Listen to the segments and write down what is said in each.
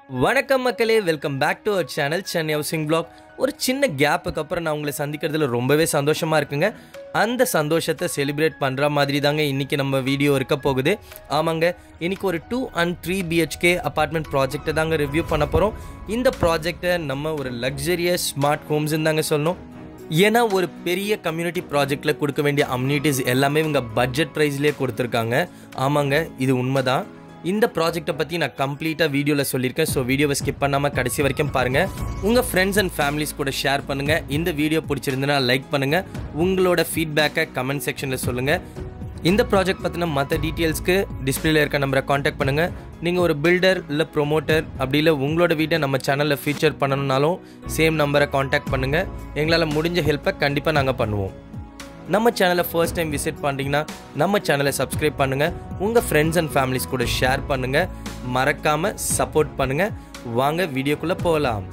வணக்கம் மக்களே welcome back to our channel Chennai housing blog ஒரு சின்ன கேப்புக்கு அப்புறம் நான் உங்களை சந்திக்கிறதுல ரொம்பவே சந்தோஷமாக இருக்குங்க அந்த சந்தோஷத்தை செலிப்ரேட் பண்ணுற மாதிரி தாங்க இன்றைக்கி நம்ம வீடியோ இருக்க போகுது ஆமாங்க இன்றைக்கி ஒரு two and three BHK apartment ப்ராஜெக்ட்டை தாங்க ரிவ்யூ பண்ண போகிறோம் இந்த ப்ராஜெக்டை நம்ம ஒரு லக்ஸரியஸ் ஸ்மார்ட் ஹோம்ஸ்ன்னு தாங்க சொல்லணும் ஏன்னா ஒரு பெரிய கம்யூனிட்டி ப்ராஜெக்டில் கொடுக்க வேண்டிய அம்யூனிட்டிஸ் எல்லாமே இவங்க பட்ஜெட் ப்ரைஸ்லேயே கொடுத்துருக்காங்க ஆமாங்க இது உண்மைதான் இந்த ப்ராஜெக்ட்டை பற்றி நான் கம்ப்ளீட்டாக வீடியோவில் சொல்லியிருக்கேன் ஸோ வீடியோவை ஸ்கிப் பண்ணாமல் கடைசி வரைக்கும் பாருங்கள் உங்கள் ஃப்ரெண்ட்ஸ் அண்ட் ஃபேமிலிஸ் கூட ஷேர் பண்ணுங்கள் இந்த வீடியோ பிடிச்சிருந்துன்னா லைக் பண்ணுங்கள் உங்களோட ஃபீட்பேக்கை கமெண்ட் செக்ஷனில் சொல்லுங்கள் இந்த ப்ராஜெக்ட் பற்றின மற்ற டீட்டெயில்ஸ்க்கு டிஸ்பிளேல இருக்க நம்பரை காண்டாக்ட் பண்ணுங்கள் நீங்கள் ஒரு பில்டர் இல்லை ப்ரொமோட்டர் அப்படி இல்லை உங்களோட வீட்டை நம்ம சேனலில் ஃபீச்சர் பண்ணணும்னாலும் சேம் நம்பரை காண்டாக்ட் பண்ணுங்கள் எங்களால் முடிஞ்ச ஹெல்ப்பை கண்டிப்பாக நாங்கள் பண்ணுவோம் நம்ம சேனலை ஃபர்ஸ்ட் டைம் விசிட் பண்ணுறீங்கன்னா நம்ம சேனலை சப்ஸ்கிரைப் பண்ணுங்கள் உங்கள் ஃப்ரெண்ட்ஸ் அண்ட் ஃபேமிலிஸ் கூட ஷேர் பண்ணுங்கள் மறக்காமல் சப்போர்ட் பண்ணுங்கள் வாங்க வீடியோக்குள்ளே போகலாம்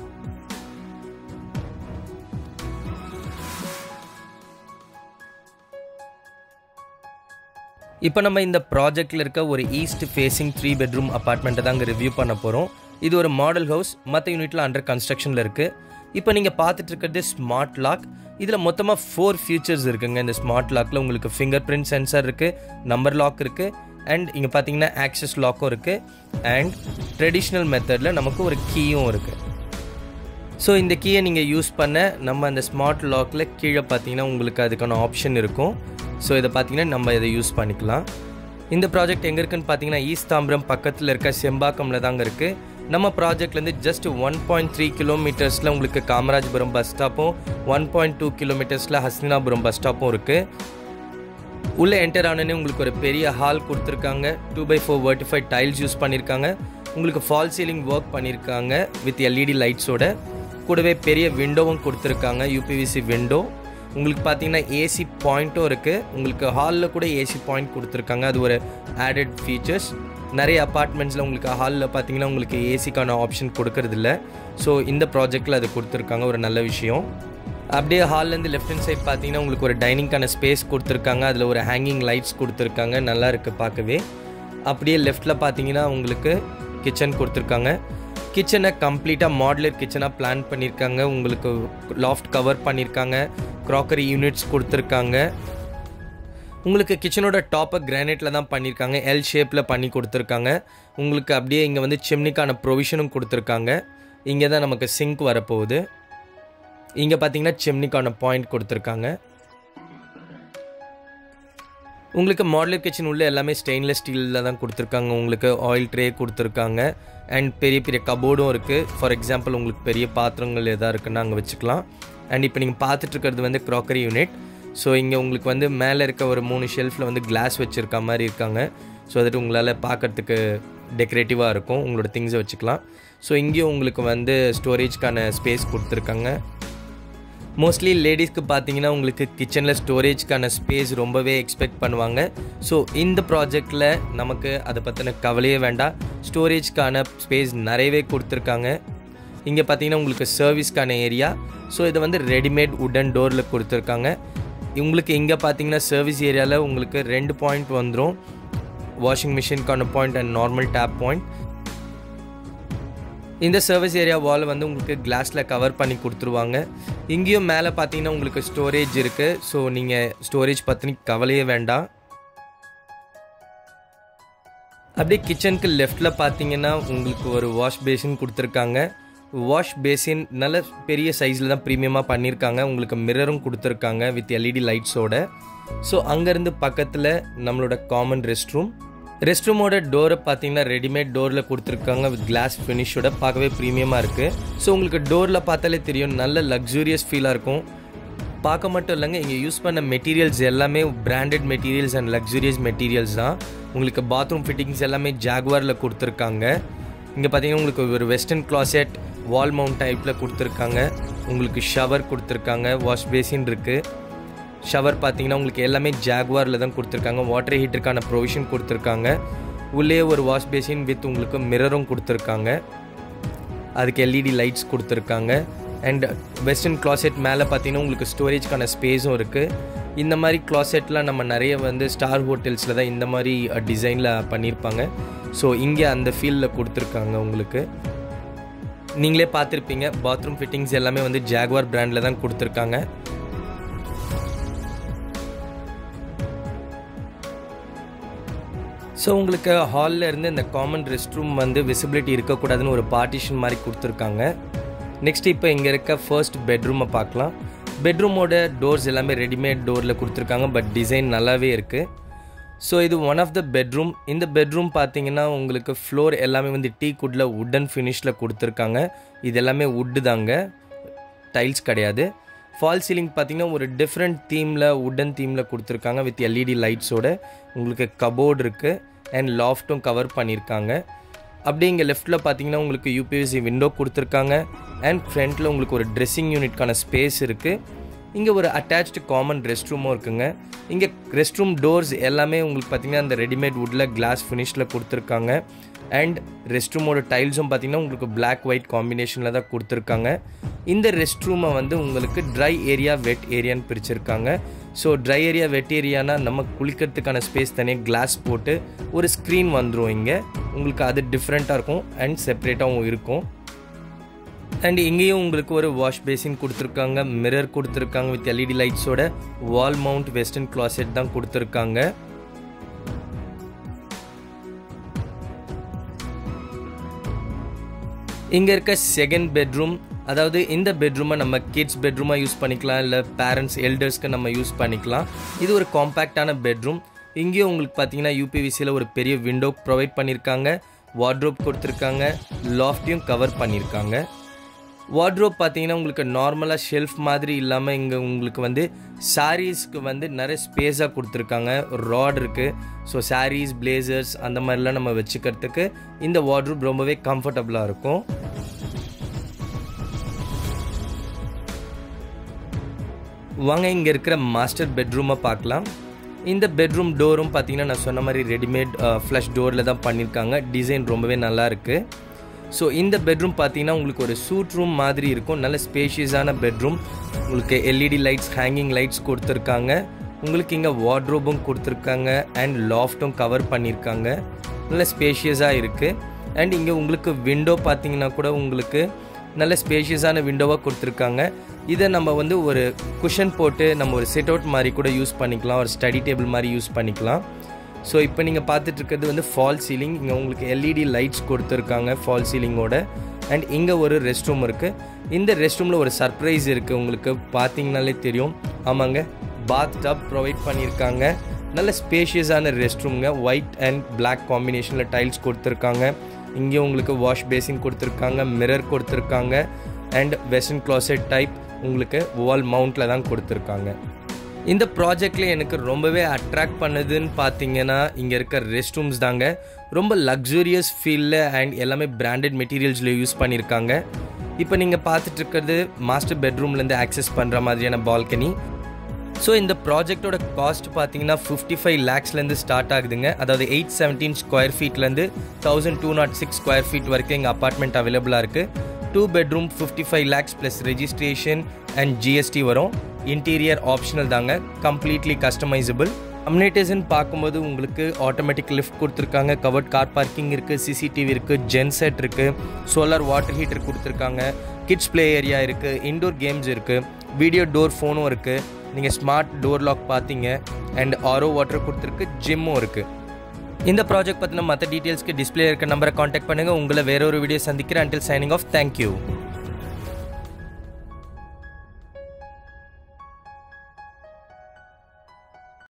இப்போ நம்ம இந்த ப்ராஜெக்டில் இருக்க ஒரு ஈஸ்ட் ஃபேஸிங் த்ரீ பெட்ரூம் அப்பார்ட்மெண்ட்டை தாங்க ரிவ்யூ பண்ண போகிறோம் இது ஒரு மாடல் ஹவுஸ் மற்ற யூனிட்டில் அண்டர் கன்ஸ்ட்ரக்ஷனில் இருக்குது இப்போ நீங்கள் பார்த்துட்டு இருக்கிறது ஸ்மார்ட் லாக் இதில் மொத்தமாக ஃபோர் ஃபியூச்சர்ஸ் இருக்குங்க இந்த ஸ்மார்ட் லாக்கில் உங்களுக்கு ஃபிங்கர் பிரிண்ட் சென்சார் இருக்குது நம்பர் லாக் இருக்குது அண்ட் இங்கே பார்த்தீங்கன்னா ஆக்சஸ் லாக்கும் இருக்குது அண்ட் ட்ரெடிஷ்னல் மெத்தடில் நமக்கு ஒரு கீயும் இருக்குது ஸோ இந்த கீயை நீங்கள் யூஸ் பண்ண நம்ம அந்த ஸ்மார்ட் லாக்கில் கீழே பார்த்தீங்கன்னா உங்களுக்கு அதுக்கான ஆப்ஷன் இருக்கும் ஸோ இதை பார்த்தீங்கன்னா நம்ம இதை யூஸ் பண்ணிக்கலாம் இந்த ப்ராஜெக்ட் எங்கே இருக்குன்னு பார்த்தீங்கன்னா ஈஸ்ட் தாம்பரம் பக்கத்தில் இருக்க செம்பாக்கமில் தாங்க இருக்குது நம்ம ப்ராஜெக்ட்லேருந்து ஜஸ்ட் ஒன் பாயிண்ட் த்ரீ கிலோமீட்டர்ஸில் உங்களுக்கு காமராஜபுரம் பஸ் ஸ்டாப்பும் ஒன் பாயிண்ட் டூ கிலோமீட்டர்ஸில் ஹஸ்தினாபுரம் பஸ் ஸ்டாப்பும் இருக்குது உள்ளே என்டர் ஆனோடனே உங்களுக்கு ஒரு பெரிய ஹால் கொடுத்துருக்காங்க two by four vitrified tiles use பண்ணியிருக்காங்க உங்களுக்கு ஃபால் சீலிங் ஒர்க் பண்ணியிருக்காங்க வித் எல்இடி லைட்ஸோட கூடவே பெரிய விண்டோவும் கொடுத்துருக்காங்க யூபிவிசி விண்டோ உங்களுக்கு பார்த்தீங்கன்னா ஏசி பாயிண்ட்டும் இருக்குது உங்களுக்கு ஹாலில் கூட ஏசி பாயிண்ட் கொடுத்துருக்காங்க அது ஒரு ஆடட் ஃபீச்சர்ஸ் நிறைய அப்பார்ட்மெண்ட்ஸில் உங்களுக்கு ஹாலில் பார்த்தீங்கன்னா உங்களுக்கு ஏசிக்கான ஆப்ஷன் கொடுக்கறதில்ல ஸோ இந்த ப்ராஜெக்டில் அது கொடுத்துருக்காங்க ஒரு நல்ல விஷயம் அப்படியே ஹால்லேருந்து லெஃப்ட் ஹேண்ட் சைட் பார்த்தீங்கன்னா உங்களுக்கு ஒரு டைனிங்கான ஸ்பேஸ் கொடுத்துருக்காங்க அதில் ஒரு ஹேங்கிங் லைட்ஸ் கொடுத்துருக்காங்க நல்லா இருக்குது பார்க்கவே அப்படியே லெஃப்ட்டில் பார்த்தீங்கன்னா உங்களுக்கு கிச்சன் கொடுத்துருக்காங்க கிச்சனை கம்ப்ளீட்டாக மாடலர் கிச்சனாக பிளான் பண்ணியிருக்காங்க உங்களுக்கு லாஃப்ட் கவர் பண்ணியிருக்காங்க க்ராக்கரி யூனிட்ஸ் கொடுத்துருக்காங்க உங்களுக்கு கிச்சனோட டாப்பை கிரானைட்டில் தான் பண்ணியிருக்காங்க எல் ஷேப்பில் பண்ணி கொடுத்துருக்காங்க உங்களுக்கு அப்படியே இங்கே வந்து சிம்னிக்கான ப்ரொவிஷனும் கொடுத்துருக்காங்க இங்கே தான் நமக்கு சிங்க் வரப்போகுது இங்கே பார்த்தீங்கன்னா சிம்னிக்கான பாயிண்ட் கொடுத்துருக்காங்க உங்களுக்கு மாடலர் கிச்சன் உள்ள எல்லாமே ஸ்டெயின்லெஸ் ஸ்டீலில் தான் கொடுத்துருக்காங்க உங்களுக்கு ஆயில் ட்ரே கொடுத்துருக்காங்க அண்ட் பெரிய பெரிய கபோர்டும் இருக்குது ஃபார் எக்ஸாம்பிள் உங்களுக்கு பெரிய பாத்திரங்கள் எதாக இருக்குன்னா அங்கே வச்சுக்கலாம் அண்ட் இப்போ நீங்கள் பார்த்துட்டு இருக்கிறது வந்து க்ராக்கரி யூனிட் ஸோ இங்கே உங்களுக்கு வந்து மேலே இருக்க ஒரு மூணு ஷெல்ஃபில் வந்து கிளாஸ் வச்சுருக்க மாதிரி இருக்காங்க ஸோ அதுட்டு உங்களால் பார்க்குறதுக்கு டெக்கரேட்டிவாக இருக்கும் உங்களோட திங்ஸை வச்சுக்கலாம் ஸோ இங்கேயும் உங்களுக்கு வந்து ஸ்டோரேஜ்க்கான ஸ்பேஸ் கொடுத்துருக்காங்க மோஸ்ட்லி லேடிஸ்க்கு பார்த்தீங்கன்னா உங்களுக்கு கிச்சனில் ஸ்டோரேஜ்க்கான ஸ்பேஸ் ரொம்பவே எக்ஸ்பெக்ட் பண்ணுவாங்க ஸோ இந்த ப்ராஜெக்டில் நமக்கு அதை பற்றின கவலையே வேண்டாம் ஸ்டோரேஜ்க்கான ஸ்பேஸ் நிறையவே கொடுத்துருக்காங்க இங்கே பார்த்தீங்கன்னா உங்களுக்கு சர்வீஸ்க்கான ஏரியா ஸோ இதை வந்து ரெடிமேட் உடன் டோரில் கொடுத்துருக்காங்க உங்களுக்கு இங்கே பார்த்தீங்கன்னா சர்வீஸ் ஏரியாவில் உங்களுக்கு ரெண்டு பாயிண்ட் வந்துடும் வாஷிங் மிஷினுக்கான point and normal tap point இந்த சர்வீஸ் ஏரியா வால் வந்து உங்களுக்கு கிளாஸில் கவர் பண்ணி கொடுத்துருவாங்க இங்கேயும் மேலே பார்த்தீங்கன்னா உங்களுக்கு ஸ்டோரேஜ் இருக்குது ஸோ நீங்கள் ஸ்டோரேஜ் பற்றின கவலையே வேண்டாம் அப்படியே கிச்சனுக்கு லெஃப்டில் பார்த்தீங்கன்னா உங்களுக்கு ஒரு வாஷ் பேசின் கொடுத்துருக்காங்க வாஷ் பேசின் நல்ல பெரிய சைஸில் தான் ப்ரீமியமாக பண்ணியிருக்காங்க உங்களுக்கு மிரரும் கொடுத்துருக்காங்க வித் எல்இடி லைட்ஸோட ஸோ அங்கேருந்து பக்கத்தில் நம்மளோட காமன் ரெஸ்ட் ரூம் ரெஸ்ட் ரூமோட டோரை பார்த்தீங்கன்னா ரெடிமேட் டோரில் கொடுத்துருக்காங்க வித் கிளாஸ் ஃபினிஷோட பார்க்கவே ப்ரீமியமாக இருக்குது ஸோ உங்களுக்கு டோரில் பார்த்தாலே தெரியும் நல்ல லக்ஸூரியஸ் ஃபீலாக இருக்கும் பார்க்க மட்டும் இல்லைங்க இங்கே யூஸ் பண்ண மெட்டீரியல்ஸ் எல்லாமே branded materials and luxurious materials தான் உங்களுக்கு பாத்ரூம் ஃபிட்டிங்ஸ் எல்லாமே ஜாகுவாரில் கொடுத்துருக்காங்க இங்கே பார்த்தீங்கன்னா உங்களுக்கு ஒரு வெஸ்டர்ன் கிளாசெட் வால் மவுண்ட் டைப்பில் கொடுத்துருக்காங்க உங்களுக்கு ஷவர் கொடுத்துருக்காங்க வாஷ் பேசின் இருக்குது ஷவர் பார்த்தீங்கன்னா உங்களுக்கு எல்லாமே ஜாகுவாரில் தான் கொடுத்துருக்காங்க வாட்டர் ஹீட்டருக்கான ப்ரொவிஷன் கொடுத்துருக்காங்க உள்ளே ஒரு வாஷ் பேசின் வித் உங்களுக்கு மிரரும் கொடுத்துருக்காங்க அதுக்கு எல்இடி லைட்ஸ் கொடுத்துருக்காங்க அண்ட் வெஸ்டர்ன் கிளாசெட் மேலே பார்த்தீங்கன்னா உங்களுக்கு ஸ்டோரேஜ்க்கான ஸ்பேஸும் இருக்குது இந்த மாதிரி கிளாசெட்லாம் நம்ம நிறைய வந்து ஸ்டார் ஹோட்டல்ஸில் தான் இந்த மாதிரி டிசைனில் பண்ணியிருப்பாங்க ஸோ இங்கே அந்த ஃபீல்டில் கொடுத்துருக்காங்க உங்களுக்கு நீங்களே பார்த்துருப்பீங்க பாத்ரூம் ஃபிட்டிங்ஸ் எல்லாமே வந்து ஜாகுவார் பிராண்டில் தான் கொடுத்துருக்காங்க ஸோ உங்களுக்கு ஹாலில் இருந்து இந்த காமன் ரெஸ்ட் ரூம் வந்து விசிபிலிட்டி இருக்கக்கூடாதுன்னு ஒரு பார்ட்டிஷன் மாதிரி கொடுத்துருக்காங்க நெக்ஸ்ட் இப்போ இங்கே இருக்க ஃபர்ஸ்ட் பெட்ரூமை பார்க்கலாம் பெட்ரூமோட டோர்ஸ் எல்லாமே ரெடிமேட் டோரில் கொடுத்துருக்காங்க பட் டிசைன் நல்லாவே இருக்குது ஸோ இது ஒன் ஆஃப் த பெட்ரூம் இந்த பெட்ரூம் பார்த்தீங்கன்னா உங்களுக்கு ஃப்ளோர் எல்லாமே வந்து டீ குட்டில் உட்டன் ஃபினிஷில் கொடுத்துருக்காங்க இது எல்லாமே உட்டு தாங்க டைல்ஸ் கிடையாது ஃபால் சீலிங் பார்த்தீங்கன்னா ஒரு டிஃப்ரெண்ட் தீமில் உட்டன் தீமில் கொடுத்துருக்காங்க வித் எல்இடி லைட்ஸோட உங்களுக்கு கபோர்டு இருக்குது அண்ட் லாஃப்ட்டும் கவர் பண்ணியிருக்காங்க அப்படியே இங்கே லெஃப்ட்டில் பார்த்தீங்கன்னா உங்களுக்கு யூபிஎஸ்சி விண்டோ கொடுத்துருக்காங்க அண்ட் ஃப்ரண்ட்டில் உங்களுக்கு ஒரு ட்ரெஸ்ஸிங் யூனிட்கான ஸ்பேஸ் இருக்குது இங்கே ஒரு அட்டாச்டு காமன் ரெஸ்ட் ரூமும் இருக்குங்க இங்கே ரெஸ்ட் ரூம் டோர்ஸ் எல்லாமே உங்களுக்கு பார்த்தீங்கன்னா அந்த ரெடிமேட் வுட்டில் கிளாஸ் ஃபினிஷில் கொடுத்துருக்காங்க அண்ட் ரெஸ்ட் ரூமோட டைல்ஸும் பார்த்தீங்கன்னா உங்களுக்கு பிளாக் ஒயிட் காம்பினேஷனில் தான் கொடுத்துருக்காங்க இந்த ரெஸ்ட் ரூமை வந்து உங்களுக்கு ட்ரை ஏரியா வெட் ஏரியான்னு பிரிச்சிருக்காங்க ஸோ ட்ரை ஏரியா வெட் ஏரியானா நம்ம குளிக்கிறதுக்கான ஸ்பேஸ் தனியாக கிளாஸ் போட்டு ஒரு ஸ்க்ரீன் வந்துடும் இங்கே உங்களுக்கு அது டிஃப்ரெண்ட்டாக இருக்கும் அண்ட் செப்பரேட்டாகவும் இருக்கும் அண்ட் இங்கேயும் உங்களுக்கு ஒரு வாஷ் பேசின் கொடுத்துருக்காங்க மிரர் கொடுத்துருக்காங்க வித் எல்இடி லைட்ஸோட வால் மவுண்ட் வெஸ்டர்ன் கிளாசெட் தான் கொடுத்துருக்காங்க இங்கே இருக்க செகண்ட் பெட்ரூம் அதாவது இந்த பெட்ரூமை நம்ம கிட்ஸ் பெட்ரூமாக யூஸ் பண்ணிக்கலாம் இல்லை பேரண்ட்ஸ் எல்டர்ஸ்க்கு நம்ம யூஸ் பண்ணிக்கலாம் இது ஒரு காம்பேக்டான பெட்ரூம் இங்கேயும் உங்களுக்கு பார்த்தீங்கன்னா யூபிவிசியில் ஒரு பெரிய விண்டோ ப்ரொவைட் பண்ணியிருக்காங்க வார்ட்ரோப் கொடுத்துருக்காங்க லாஃப்டையும் கவர் பண்ணியிருக்காங்க வார்ட்ரோப் பார்த்தீங்கன்னா உங்களுக்கு நார்மலாக ஷெல்ஃப் மாதிரி இல்லாமல் இங்கே உங்களுக்கு வந்து சாரீஸ்க்கு வந்து நிறைய ஸ்பேஸாக கொடுத்துருக்காங்க ராட் இருக்குது ஸோ சாரீஸ் பிளேசர்ஸ் அந்த மாதிரிலாம் நம்ம வச்சுக்கிறதுக்கு இந்த வார்ட்ரோப் ரொம்பவே கம்ஃபர்டபுளாக இருக்கும் வாங்க இங்கே இருக்கிற மாஸ்டர் பெட்ரூமை பார்க்கலாம் இந்த பெட்ரூம் டோரும் பார்த்தீங்கன்னா நான் சொன்ன மாதிரி ரெடிமேட் ஃப்ளஷ் டோரில் தான் பண்ணியிருக்காங்க டிசைன் ரொம்பவே நல்லா இருக்குது ஸோ இந்த பெட்ரூம் பார்த்தீங்கன்னா உங்களுக்கு ஒரு சூட் ரூம் மாதிரி இருக்கும் நல்ல ஸ்பேஷியஸான பெட்ரூம் உங்களுக்கு எல்இடி லைட்ஸ் ஹேங்கிங் லைட்ஸ் கொடுத்துருக்காங்க உங்களுக்கு இங்கே வார்ட்ரோபும் கொடுத்துருக்காங்க அண்ட் லாஃப்ட்டும் கவர் பண்ணியிருக்காங்க நல்ல ஸ்பேஷியஸாக இருக்குது அண்ட் இங்கே உங்களுக்கு விண்டோ பார்த்தீங்கன்னா கூட உங்களுக்கு நல்ல ஸ்பேஷியஸான விண்டோவாக கொடுத்துருக்காங்க இதை நம்ம வந்து ஒரு குஷன் போட்டு நம்ம ஒரு செட் அவுட் மாதிரி கூட யூஸ் பண்ணிக்கலாம் ஒரு ஸ்டடி டேபிள் மாதிரி யூஸ் பண்ணிக்கலாம் ஸோ இப்போ நீங்கள் பார்த்துட்டு இருக்கிறது வந்து ஃபால் சீலிங் இங்கே உங்களுக்கு எல்இடி லைட்ஸ் கொடுத்துருக்காங்க ஃபால் சீலிங்கோட அண்ட் இங்கே ஒரு ரெஸ்ட் ரூம் இருக்குது இந்த ரெஸ்ட் ரூமில் ஒரு சர்ப்ரைஸ் இருக்குது உங்களுக்கு பார்த்தீங்கனாலே தெரியும் ஆமாங்க பாத் டப் ப்ரொவைட் பண்ணியிருக்காங்க நல்ல ஸ்பேஷியஸான ரெஸ்ட் ரூம்ங்க ஒயிட் அண்ட் பிளாக் காம்பினேஷனில் டைல்ஸ் கொடுத்துருக்காங்க இங்கே உங்களுக்கு வாஷ் பேசின் கொடுத்துருக்காங்க மிரர் கொடுத்துருக்காங்க அண்ட் வெஸ்டர்ன் க்ளாசெட் டைப் உங்களுக்கு வால் மவுண்ட்டில் தான் கொடுத்துருக்காங்க இந்த ப்ராஜெக்டில் எனக்கு ரொம்பவே அட்ராக்ட் பண்ணுதுன்னு பார்த்தீங்கன்னா இங்கே இருக்க ரெஸ்ட் ரூம்ஸ் தாங்க ரொம்ப லக்ஸூரியஸ் ஃபீலில் அண்ட் எல்லாமே பிராண்டட் மெட்டீரியல்ஸில் யூஸ் பண்ணியிருக்காங்க இப்போ நீங்கள் பார்த்துட்டு இருக்கிறது மாஸ்டர் பெட்ரூம்லேருந்து ஆக்சஸ் பண்ணுற மாதிரியான பால்கனி ஸோ இந்த ப்ராஜெக்டோட காஸ்ட் பார்த்தீங்கன்னா ஃபிஃப்டி ஃபைவ் லேக்ஸ்லேருந்து ஸ்டார்ட் ஆகுதுங்க அதாவது எயிட் செவன்டீன் ஸ்கொயர் ஃபீட்லேருந்து thousand two nought six square feet வரைக்கும் எங்கள் அப்பார்ட்மெண்ட் அவைலபிளாக இருக்குது two bedroom fifty five lakhs plus registration and GST வரும் இன்டீரியர் ஆப்ஷனல் தாங்க கம்ப்ளீட்லி கஸ்டமைசபிள் அம்னேட்டிஸ்ன்னு பார்க்கும்போது உங்களுக்கு ஆட்டோமேட்டிக் லிஃப்ட் கொடுத்துருக்காங்க கவர்ட் கார் பார்க்கிங் இருக்குது சிசிடிவி இருக்குது ஜென்செட் இருக்குது சோலார் வாட்டர் ஹீட்டர் கொடுத்துருக்காங்க கிட்ஸ் ப்ளே ஏரியா இருக்குது இன்டோர் கேம்ஸ் இருக்குது வீடியோ டோர் ஃபோனும் இருக்குது நீங்கள் ஸ்மார்ட் டோர் லாக் பார்த்தீங்க அண்ட் ஆரோ வாட்டர் கொடுத்துருக்கு ஜிம்மும் இருக்குது இந்த ப்ராஜெக்ட் பற்றின மற்ற டீட்டெயில்ஸ்க்கு டிஸ்பிளே இருக்க நம்பரை காண்டாக்ட் பண்ணுங்கள் உங்களை வேற ஒரு வீடியோ சந்திக்கிறேன் அண்டில் சைனிங் ஆஃப் தேங்க்யூ